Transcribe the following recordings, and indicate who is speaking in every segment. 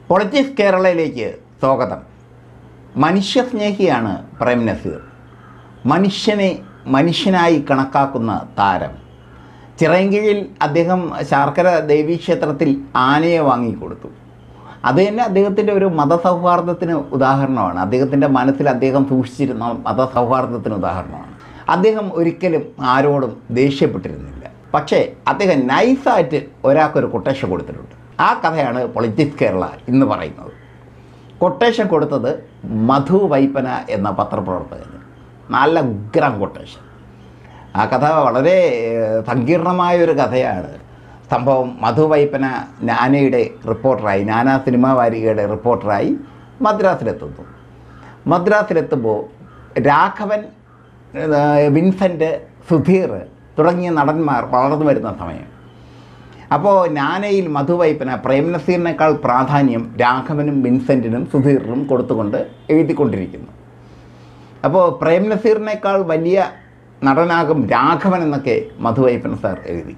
Speaker 1: politics കേരളയിലേക്ക് സ്വാഗതം മനുഷ്യസ്നേഹിയാണ് പ്രേം നസീർ മനുഷ്യനെ മനുഷ്യനായി കണക്കാക്കുന്ന താരം ചിറയൻകീഴിൽ അദ്ദേഹം ശാർക്കര ദേവീക്ഷേത്രത്തിൽ ആനയെ വാങ്ങിക്കൊടുത്തു അത് തന്നെ അദ്ദേഹത്തിൻ്റെ ഒരു മതസൗഹാർദ്ദത്തിന് ഉദാഹരണമാണ് അദ്ദേഹത്തിൻ്റെ മനസ്സിൽ അദ്ദേഹം സൂക്ഷിച്ചിരുന്ന മതസൗഹാർദ്ദത്തിന് ഉദാഹരണമാണ് അദ്ദേഹം ഒരിക്കലും ആരോടും ദേഷ്യപ്പെട്ടിരുന്നില്ല പക്ഷേ അദ്ദേഹം നൈസായിട്ട് ഒരാൾക്കൊരു കൊട്ടേഷൻ കൊടുത്തിട്ടുണ്ട് ആ കഥയാണ് പൊളിറ്റിക്സ് കേരള ഇന്ന് പറയുന്നത് കൊട്ടേഷൻ കൊടുത്തത് മധു വൈപ്പന എന്ന പത്രപ്രവർത്തകന് നല്ല ഉഗ്രം കൊട്ടേഷൻ ആ കഥ വളരെ ഏഹ്, സങ്കീർണമായൊരു കഥയാണ് സംഭവം മധു വൈപ്പന നാനയുടെ റിപ്പോർട്ടറായി നാന സിനിമാ വാരികയുടെ റിപ്പോർട്ടറായി മദ്രാസിലെത്തുന്നു മദ്രാസിലെത്തുമ്പോൾ രാഘവൻ ഏഹ്, വിൻസെൻ്റ് സുധീർ തുടങ്ങിയ നടന്മാർ വളർന്നു വരുന്ന സമയം അപ്പോൾ നാനയിൽ മധുവൈപ്പന പ്രേം നസീറിനേക്കാൾ പ്രാധാന്യം രാഘവനും വിൻസെൻറ്റിനും സുധീറിനും കൊടുത്തുകൊണ്ട് എഴുതിക്കൊണ്ടിരിക്കുന്നു അപ്പോൾ പ്രേം നസീറിനേക്കാൾ വലിയ നടനാകും രാഘവൻ എന്നൊക്കെ മധുവൈപ്പന സാർ എഴുതി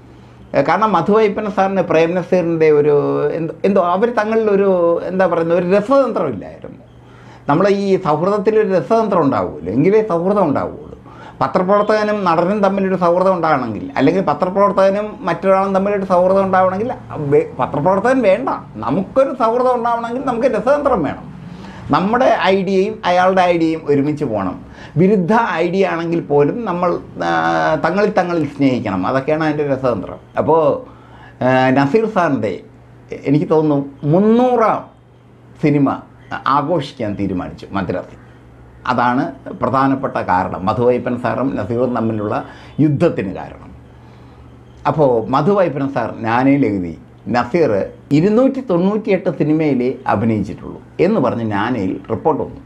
Speaker 1: ഏഹ് കാരണം മധുവൈപ്പന സാറിന് പ്രേം നസീറിൻ്റെ ഒരു എന്തോ എന്തോ അവർ തങ്ങളിലൊരു എന്താ പറയുന്നത് ഒരു രസതന്ത്രം ഇല്ലായിരുന്നു നമ്മൾ ഈ സൗഹൃദത്തിലൊരു രസതന്ത്രം ഉണ്ടാവുമല്ലോ എങ്കിലേ സൗഹൃദം ഉണ്ടാവുകയുള്ളൂ പത്രപ്രവർത്തകനും നടനും തമ്മിലൊരു സൗഹൃദം ഉണ്ടാവണമെങ്കിൽ അല്ലെങ്കിൽ പത്രപ്രവർത്തകനും മറ്റൊരാളും തമ്മിലൊരു സൗഹൃദം ഉണ്ടാവണമെങ്കിൽ വേ- പത്രപ്രവർത്തകൻ വേണ്ട നമുക്കൊരു സൗഹൃദം ഉണ്ടാവണമെങ്കിൽ നമുക്ക് രസതന്ത്രം വേണം നമ്മുടെ ഐഡിയയും അയാളുടെ ഐഡിയയും ഒരുമിച്ച് പോകണം വിരുദ്ധ ഐഡിയ ആണെങ്കിൽ പോലും നമ്മൾ ആ, തങ്ങളിൽ തങ്ങളിൽ സ്നേഹിക്കണം അതൊക്കെയാണ് അതിൻ്റെ രസതന്ത്രം അപ്പോൾ ആ, നസീർ സാറിൻ്റെ എനിക്ക് തോന്നുന്നു മുന്നൂറാം സിനിമ ആഘോഷിക്കാൻ തീരുമാനിച്ചു മദ്രാസിൽ അതാണ് പ്രധാനപ്പെട്ട കാരണം മധുവൈപ്പൻ സാറും നസീറും തമ്മിലുള്ള യുദ്ധത്തിന് കാരണം അപ്പോൾ മധുവൈപ്പൻ സാർ ഞാനയിൽ എഴുതി നസീർ ഇരുന്നൂറ്റി തൊണ്ണൂറ്റിയെട്ട് സിനിമയിലേ അഭിനയിച്ചിട്ടുള്ളൂ എന്ന് പറഞ്ഞ് ഞാനയിൽ റിപ്പോർട്ട് വന്നു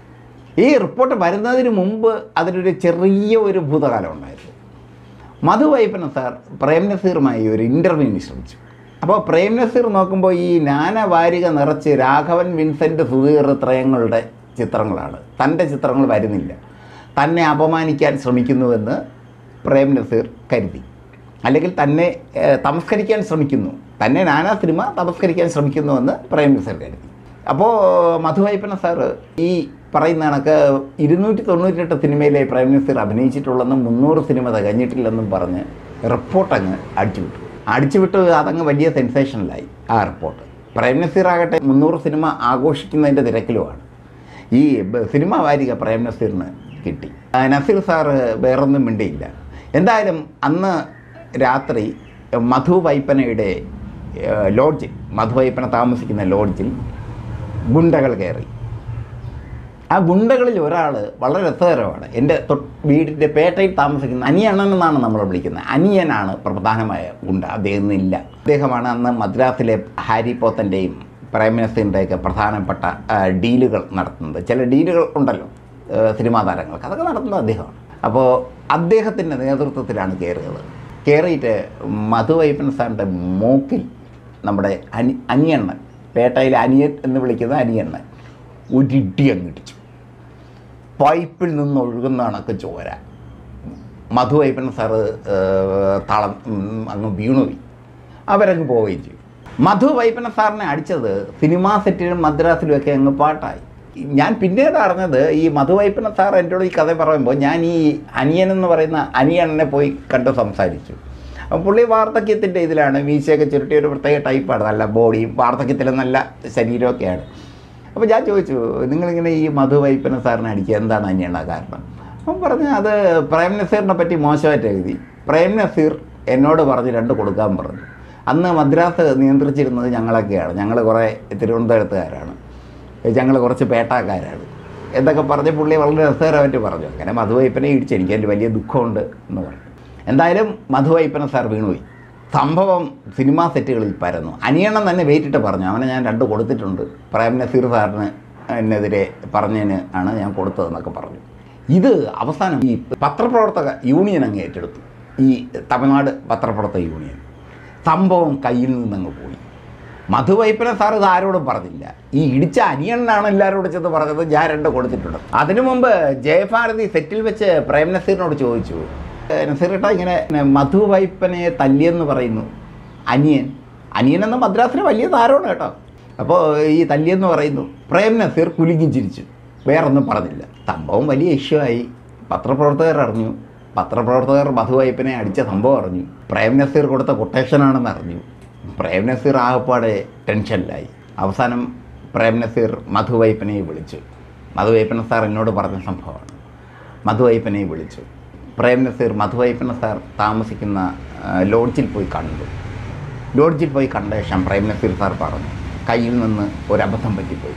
Speaker 1: ഈ റിപ്പോർട്ട് വരുന്നതിന് മുമ്പ് അതിലൊരു ചെറിയ ഒരു ഭൂതകാലം ഉണ്ടായിരുന്നു മധുവൈപ്പൻ സാർ പ്രേം നസീറുമായി ഒരു ഇൻ്റർവ്യൂവിന് ശ്രമിച്ചു അപ്പോൾ പ്രേം നസീർ നോക്കുമ്പോൾ ഈ നാന വാരിക നിറച്ച് രാഘവൻ വിൻസെൻ്റ് സുധീർ ത്രയങ്ങളുടെ ചിത്രങ്ങളാണ് തൻ്റെ ചിത്രങ്ങൾ വരുന്നില്ല തന്നെ അപമാനിക്കാൻ ശ്രമിക്കുന്നുവെന്ന് പ്രേം നസീർ കരുതി അല്ലെങ്കിൽ തന്നെ ഏഹ്, തമസ്കരിക്കാൻ ശ്രമിക്കുന്നു തന്നെ നാനാ സിനിമ തമസ്കരിക്കാൻ ശ്രമിക്കുന്നുവെന്ന് പ്രേം നസീർ കരുതി അപ്പോൾ മധുവൈപ്പന സാറ് ഈ പറയുന്ന കണക്ക് ഇരുന്നൂറ്റി തൊണ്ണൂറ്റെട്ട് സിനിമയിലെ പ്രേം നസീർ അഭിനയിച്ചിട്ടുള്ളെന്നും മുന്നൂറ് സിനിമ തികഞ്ഞിട്ടില്ലെന്നും പറഞ്ഞ് റിപ്പോർട്ട് അങ്ങ് അടിച്ചുവിട്ടു അടിച്ചുവിട്ട് അതങ്ങ് വലിയ സെൻസേഷനിലായി ആ റിപ്പോർട്ട് പ്രേം നസീർ ആകട്ടെ മുന്നൂറ് സിനിമ ആഘോഷിക്കുന്നതിൻ്റെ തിരക്കിലുമാണ് ഈ ബ- സിനിമ വാരിക പ്രേം നസീറിന് കിട്ടി ആ, നസീർ സാറ് വേറൊന്നും മിണ്ടിയില്ല എന്തായാലും അന്ന് രാത്രി മധു വൈപ്പനയുടെ ഏഹ്, ലോഡ്ജിൽ മധു വൈപ്പന താമസിക്കുന്ന ലോഡ്ജിൽ ഗുണ്ടകൾ കയറി ആ ഗുണ്ടകളിൽ ഒരാൾ വളരെ രസകരമാണ് എൻ്റെ തൊട്ട് വീടിൻ്റെ പേട്ടയിൽ താമസിക്കുന്ന അനിയണ്ണൻ എന്നാണ് നമ്മൾ വിളിക്കുന്നത് അനിയനാണ് പ്രധാനമായ ഗുണ്ട അദ്ദേഹം ഇന്നില്ല അദ്ദേഹമാണ് അന്ന് മദ്രാസിലെ ഹാരി പോത്തൻ്റെയും പ്രൈം മിനിസ്റ്ററിൻ്റെയൊക്കെ പ്രധാനപ്പെട്ട ആ, ഡീലുകൾ നടത്തുന്നത് ചില ഡീലുകൾ ഉണ്ടല്ലോ ആ, സിനിമാ താരങ്ങൾക്ക് അതൊക്കെ നടത്തുന്നത് അദ്ദേഹമാണ് അപ്പോൾ അദ്ദേഹത്തിൻ്റെ നേതൃത്വത്തിലാണ് കയറിയത് കയറിയിട്ട് മധുവൈപ്പൻ സാറിൻ്റെ മൂക്കിൽ നമ്മുടെ അനി അനിയണ്ണൻ പേട്ടയിലെ അനിയൻ എന്ന് വിളിക്കുന്ന അനിയണ്ണൻ ഒരിടി അങ്ങ് ഇടിച്ചു പൈപ്പിൽ നിന്ന് ഒഴുകുന്ന കണക്ക് ചോര മധുവൈപ്പൻ സാറ് ഏഹ്, തളം ഉം, അങ്ങ് വീണുപോയി അവരങ്ങ് പോവുകയും ചെയ്തു മധു വൈപ്പന സാറിനെ അടിച്ചത് സിനിമാ സെറ്റിലും മദ്രാസിലും ഒക്കെ അങ്ങ് പാട്ടായി ഞാൻ പിന്നീട് അറിഞ്ഞത് ഈ മധു വൈപ്പന സാർ എന്നോട് ഈ കഥ പറയുമ്പോൾ ഞാൻ ഈ അനിയൻ എന്ന് പറയുന്ന അനിയണ്ണനെ പോയി കണ്ട് സംസാരിച്ചു അപ്പോൾ പുള്ളി വാർദ്ധക്യത്തിൻ്റെ ഇതിലാണ് മീശയൊക്കെ ചുരുട്ടിയ ഒരു പ്രത്യേക ടൈപ്പാണ് നല്ല ബോഡിയും വാർദ്ധക്യത്തിലും നല്ല ശരീരമൊക്കെയാണ് അപ്പോൾ ഞാൻ ചോദിച്ചു നിങ്ങളിങ്ങനെ ഈ മധു വൈപ്പന സാറിനെ അടിക്കുക എന്താണ് അനിയണ്ണ കാരണം അപ്പം പറഞ്ഞു അത് പ്രേം നസീറിനെ പറ്റി മോശമായിട്ട് എഴുതി പ്രേം നസീർ എന്നോട് പറഞ്ഞ് രണ്ട് കൊടുക്കാൻ പറഞ്ഞു അന്ന് മദ്രാസ് നിയന്ത്രിച്ചിരുന്നത് ഞങ്ങളൊക്കെയാണ് ഞങ്ങൾ കുറേ തിരുവനന്തപുരത്തുകാരാണ് ഞങ്ങൾ കുറച്ച് പേട്ടാക്കാരാണ് എന്നൊക്കെ പറഞ്ഞ് പുള്ളി വളരെ രസകരമായിട്ട് പറഞ്ഞു അങ്ങനെ മധുവൈപ്പനെ ഇടിച്ച് എനിക്ക് അതിൽ വലിയ ദുഃഖമുണ്ട് എന്ന് പറഞ്ഞു എന്തായാലും മധുവൈപ്പന സാർ വീണുപോയി സംഭവം സിനിമാ സെറ്റുകളിൽ പരന്നു അനിയണ്ണം തന്നെ വെയിറ്റിട്ട് പറഞ്ഞു അവനെ ഞാൻ രണ്ട് കൊടുത്തിട്ടുണ്ട് പ്രേം നസീർ സാറിന് എന്നെതിരെ പറഞ്ഞതിന് ആണ് ഞാൻ കൊടുത്തതെന്നൊക്കെ പറഞ്ഞു ഇത് അവസാനം ഈ പത്രപ്രവർത്തക യൂണിയൻ അങ്ങ് ഏറ്റെടുത്തു ഈ തമിഴ്നാട് പത്രപ്രവർത്തക യൂണിയൻ സംഭവം കയ്യിൽ നിന്നങ്ങ് പോയി മധുവൈപ്പന സാർ ഇത് ആരോടും പറഞ്ഞില്ല ഈ ഇടിച്ച അനിയണ്ണാണ് എല്ലാവരോടും ചെന്ന് പറഞ്ഞത് ഞാൻ രണ്ട് കൊടുത്തിട്ടുണ്ട് അതിനു മുമ്പ് ജയഭാരതി സെറ്റിൽ വെച്ച് പ്രേം നസീറിനോട് ചോദിച്ചു "ഏഹ് നസീറേട്ടാ ഇങ്ങനെ മധുവൈപ്പനെ തല്ലിയെന്ന് പറയുന്നു അനിയൻ അനിയൻ എന്ന മദ്രാസിന് വലിയ താരമാണ് കേട്ടോ അപ്പോൾ ഈ തല്ലിയെന്ന് പറയുന്നു പ്രേം നസീർ കുലുങ്ങി ചിരിച്ചു വേറൊന്നും പറഞ്ഞില്ല സംഭവം വലിയ ഇഷ്യൂ ആയി പത്രപ്രവർത്തകർ അറിഞ്ഞു പത്രപ്രവർത്തകർ മധുവയ്പ്പനെ അടിച്ച സംഭവം അറിഞ്ഞു പ്രേം നസീർ കൊടുത്ത കൊട്ടേഷനാണെന്ന് അറിഞ്ഞു പ്രേം നസീർ ആകപ്പാടെ ടെൻഷനിലായി അവസാനം പ്രേം നസീർ മധുവയ്പ്പനെ വിളിച്ചു മധുവയ്പ്പന സാർ എന്നോട് പറഞ്ഞ സംഭവമാണ് മധുവയ്പ്പനെ വിളിച്ചു പ്രേം നസീർ മധുവയ്പ്പന സാർ താമസിക്കുന്ന ആ, ലോഡ്ജിൽ പോയി കണ്ടു ലോഡ്ജിൽ പോയി കണ്ട ശേഷം പ്രേം നസീർ സാർ പറഞ്ഞു കയ്യിൽ നിന്ന് ഒരബദ്ധം പറ്റിപ്പോയി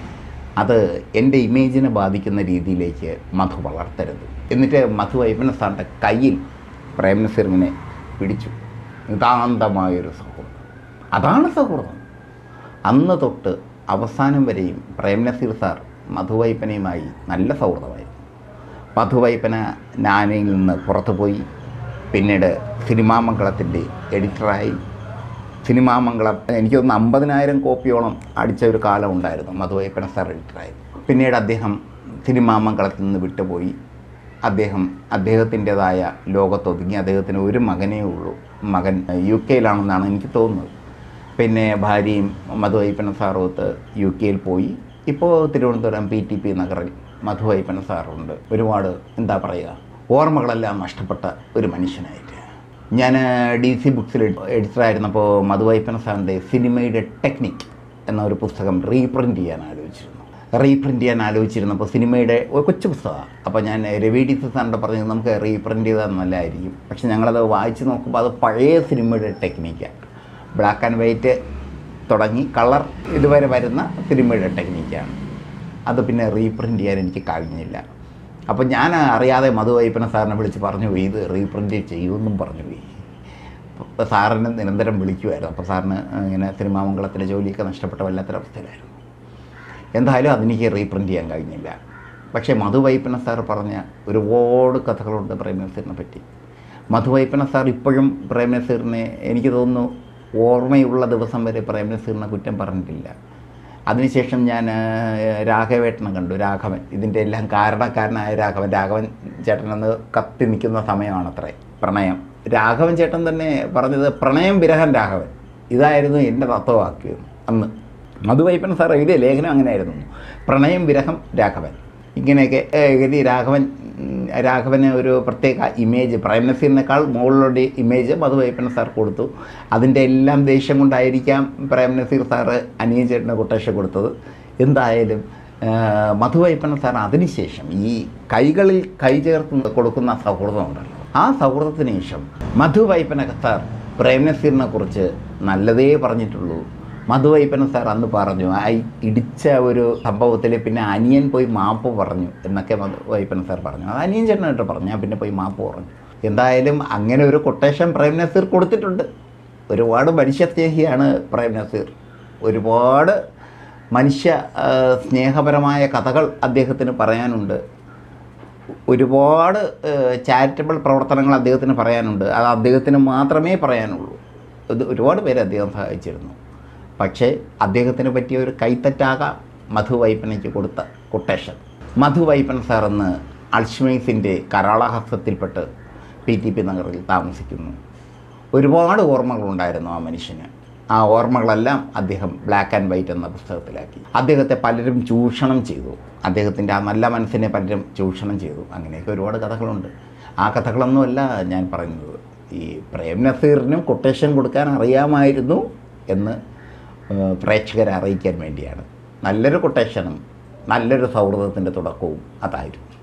Speaker 1: അത് എൻ്റെ ഇമേജിനെ ബാധിക്കുന്ന രീതിയിലേക്ക് മധു വളർത്തരുത് എന്നിട്ട് മധു ഐബന സാറിൻ്റെ കയ്യിൽ പ്രേം നസീർ ഇങ്ങനെ പിടിച്ചു നിതാന്തമായൊരു സൗഹൃദം അതാണ് സൗഹൃദം അന്ന് തൊട്ട് അവസാനം വരെയും പ്രേം നസീർ സാർ മധുവൈപ്പനയുമായി നല്ല സൗഹൃദമായിരുന്നു മധുവൈപ്പന നാനയിൽ നിന്ന് പുറത്തു പോയി പിന്നീട് സിനിമാമംഗളത്തിൻ്റെ എഡിറ്ററായി സിനിമാമംഗളം എനിക്ക് തോന്നുന്നു അമ്പതിനായിരം കോപ്പിയോളം അടിച്ച ഒരു കാലം ഉണ്ടായിരുന്നു മധുവൈപ്പന സാർ എഡിറ്ററായി പിന്നീട് അദ്ദേഹം സിനിമാമംഗളത്തിൽ നിന്ന് വിട്ടുപോയി അദ്ദേഹം അദ്ദേഹത്തിൻ്റെതായ ലോകത്തൊതുങ്ങി അദ്ദേഹത്തിന് ഒരു മകനേ ഉള്ളൂ മകൻ യു കെയിലാണെന്നാണ് എനിക്ക് തോന്നുന്നത് പിന്നെ ഭാര്യയും മധുവൈപ്പന സാറുമൊത്ത് യു കെയിൽ പോയി ഇപ്പോൾ തിരുവനന്തപുരം പി ടി പി നഗറിൽ മധുവൈപ്പന സാറുണ്ട് ഒരുപാട് എന്താ പറയുക ഓർമ്മകളെല്ലാം നഷ്ടപ്പെട്ട ഒരു മനുഷ്യനായിട്ട് ഞാൻ ഡി സി ബുക്സിൽ എഡിറ്ററായിരുന്നപ്പോൾ മധുവൈപ്പന സാറിൻ്റെ സിനിമയുടെ ടെക്നിക് എന്ന ഒരു പുസ്തകം റീപ്രിൻ്റ് ചെയ്യാൻ ആലോചിച്ചിരുന്നു റീപ്രിൻ്റ് ചെയ്യാൻ ആലോചിച്ചിരുന്നപ്പോൾ സിനിമയുടെ ഒരു കൊച്ചു പുസ്തകമാണ് അപ്പോൾ ഞാൻ രവി ഡി സി സാറിൻ്റെ പറഞ്ഞത് നമുക്ക് റീപ്രിൻ്റ് ചെയ്താൽ നല്ലതായിരിക്കും പക്ഷെ ഞങ്ങളത് വായിച്ച് നോക്കുമ്പോൾ അത് പഴയ സിനിമയുടെ ടെക്നിക്കാണ് ബ്ലാക്ക് ആൻഡ് വൈറ്റ് തുടങ്ങി കളർ ഇതുവരെ വരുന്ന സിനിമയുടെ ടെക്നിക്കാണ് അത് പിന്നെ റീപ്രിൻ്റ് ചെയ്യാൻ എനിക്ക് കഴിഞ്ഞില്ല അപ്പോൾ ഞാൻ അറിയാതെ മധുവൈപ്പന സാറിനെ വിളിച്ച് പറഞ്ഞു പോയി ഇത് റീപ്രിൻ്റ് ചെയ്യുമെന്നും പറഞ്ഞു പോയി അപ്പോൾ സാറിനെ നിരന്തരം വിളിക്കുമായിരുന്നു അപ്പോൾ സാറിന് ഇങ്ങനെ സിനിമാമംഗളത്തിലെ ജോലിയൊക്കെ നഷ്ടപ്പെട്ട വല്ലാത്തൊരവസ്ഥയിലായിരുന്നു എന്തായാലും അതെനിക്ക് റീപ്രിൻ്റ് ചെയ്യാൻ കഴിഞ്ഞില്ല പക്ഷേ മധുവൈപ്പന സാർ പറഞ്ഞ ഒരുപാട് കഥകളുണ്ട് പ്രേംനസീറിനെ പറ്റി മധുവൈപ്പന സാർ ഇപ്പോഴും പ്രേംനസീറിനെ എനിക്ക് തോന്നുന്നു ഓർമ്മയുള്ള ദിവസം വരെ പ്രേംനസീറിനെ കുറ്റം പറഞ്ഞിട്ടില്ല അതിനുശേഷം ഞാൻ ആ, രാഘവേട്ടനെ കണ്ടു രാഘവൻ ഇതിൻ്റെ എല്ലാം കാരണക്കാരനായ രാഘവൻ രാഘവൻ ചേട്ടൻ അന്ന് കത്തി നിൽക്കുന്ന സമയമാണത്രേ പ്രണയം രാഘവൻ ചേട്ടൻ തന്നെ പറഞ്ഞത് പ്രണയം വിരഹം രാഘവൻ ഇതായിരുന്നു എൻ്റെ തത്വവാക്യം അന്ന് മധുവൈപ്പൻ സാർ എഴുതിയ ലേഖനം അങ്ങനെയായിരുന്നു പ്രണയം വിരഹം രാഘവൻ ഇങ്ങനെയൊക്കെ ഏ, എഴുതി രാഘവൻ ഉം, രാഘവന് ഒരു പ്രത്യേക ഇമേജ് പ്രേം നസീറിനേക്കാൾ മുകളിലുള്ള ഇമേജ് മധുവൈപ്പൻ സാർ കൊടുത്തു അതിൻ്റെ എല്ലാം ദേഷ്യം കൊണ്ടായിരിക്കാം പ്രേം നസീർ സാറ് അനിയൻ ചേട്ടന് കൊട്ടേഷൻ കൊടുത്തത് എന്തായാലും ആ, മധുവൈപ്പൻ സാർ അതിനുശേഷം ഈ കൈകളിൽ കൈ ചേർത്ത് കൊടുക്കുന്ന സൗഹൃദമുണ്ടല്ലോ ആ സൗഹൃദത്തിന് ശേഷം മധുവൈപ്പന സാർ പ്രേം നസീറിനെ കുറിച്ച് നല്ലതേ പറഞ്ഞിട്ടുള്ളൂ മധുവൈപ്പന സാർ അന്ന് പറഞ്ഞു ആ ഇടിച്ച ഒരു സംഭവത്തിൽ പിന്നെ അനിയൻ പോയി മാപ്പ് പറഞ്ഞു എന്നൊക്കെ മധുവൈപ്പന സാർ പറഞ്ഞു അത് അനിയൻ ചേട്ടനായിട്ട് പറഞ്ഞു ഞാൻ പിന്നെ പോയി മാപ്പ് പറഞ്ഞു എന്തായാലും അങ്ങനെ ഒരു കൊട്ടേഷൻ പ്രേം നസീർ കൊടുത്തിട്ടുണ്ട് ഒരുപാട് മനുഷ്യസ്നേഹിയാണ് പ്രേം നസീർ ഒരുപാട് മനുഷ്യ ആ, സ്നേഹപരമായ കഥകൾ അദ്ദേഹത്തിന് പറയാനുണ്ട് ഒരുപാട് ചാരിറ്റബിൾ പ്രവർത്തനങ്ങൾ അദ്ദേഹത്തിന് പറയാനുണ്ട് അത് അദ്ദേഹത്തിന് മാത്രമേ പറയാനുള്ളൂ ഇത് ഒരുപാട് പേരെ അദ്ദേഹം സഹായിച്ചിരുന്നു പക്ഷേ അദ്ദേഹത്തിന് പറ്റിയ ഒരു കൈത്തറ്റാകാം മധു വൈപ്പനയ്ക്ക് കൊടുത്ത കൊട്ടേഷൻ മധു വൈപ്പൻ സാർ എന്ന് അൾഷ്മൈസിൻ്റെ കരാളഹസ്തത്തിൽപ്പെട്ട് പി ടി പി നഗറിൽ താമസിക്കുന്നു ഒരുപാട് ഓർമ്മകളുണ്ടായിരുന്നു ആ മനുഷ്യന് ആ ഓർമ്മകളെല്ലാം അദ്ദേഹം ബ്ലാക്ക് ആൻഡ് വൈറ്റ് എന്ന പുസ്തകത്തിലാക്കി അദ്ദേഹത്തെ പലരും ചൂഷണം ചെയ്തു അദ്ദേഹത്തിൻ്റെ ആ നല്ല മനസ്സിനെ പലരും ചൂഷണം ചെയ്തു അങ്ങനെയൊക്കെ ഒരുപാട് കഥകളുണ്ട് ആ കഥകളൊന്നുമല്ല ഞാൻ പറയുന്നത് ഈ പ്രേം നസീറിനും കൊട്ടേഷൻ കൊടുക്കാൻ അറിയാമായിരുന്നു എന്ന് ഏഹ്, പ്രേക്ഷകരെ അറിയിക്കാൻ വേണ്ടിയാണ് നല്ലൊരു കൊട്ടേഷനും നല്ലൊരു സൗഹൃദത്തിൻ്റെ തുടക്കവും അതായിരുന്നു